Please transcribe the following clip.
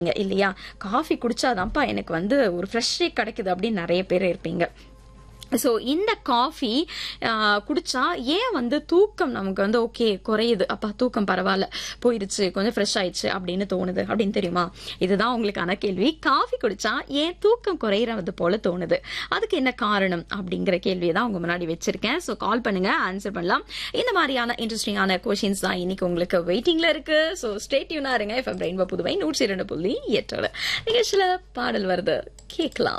இல்லையா காஃபி குடிச்சாதான்ப்பா எனக்கு வந்து ஒரு ஃப்ரெஷ்ஷே கிடைக்குது அப்படின்னு நிறைய பேர் இருப்பீங்க ஸோ இந்த காஃபி குடிச்சா ஏன் வந்து தூக்கம் நமக்கு வந்து ஓகே குறையுது அப்பா தூக்கம் பரவாயில்ல போயிடுச்சு கொஞ்சம் ஃப்ரெஷ் ஆயிடுச்சு அப்படின்னு தோணுது அப்படின்னு தெரியுமா இதுதான் உங்களுக்கான கேள்வி காஃபி குடிச்சா ஏன் தூக்கம் குறையிறது போல தோணுது அதுக்கு என்ன காரணம் அப்படிங்கிற கேள்வியை தான் உங்க முன்னாடி வச்சிருக்கேன் ஸோ கால் பண்ணுங்க ஆன்சர் பண்ணலாம் இந்த மாதிரியான இன்ட்ரெஸ்டிங்கான கொஷின்ஸ் தான் இன்னைக்கு உங்களுக்கு வெயிட்டிங்ல இருக்கு ஸோ ஸ்டேட்யூனா இருங்க எஃப்எம் ரெயின்போ புதுவை நூற்றி இரண்டு புள்ளி எட்டோட நிகழ்ச்சியில பாடல் வருது கேட்கலாம்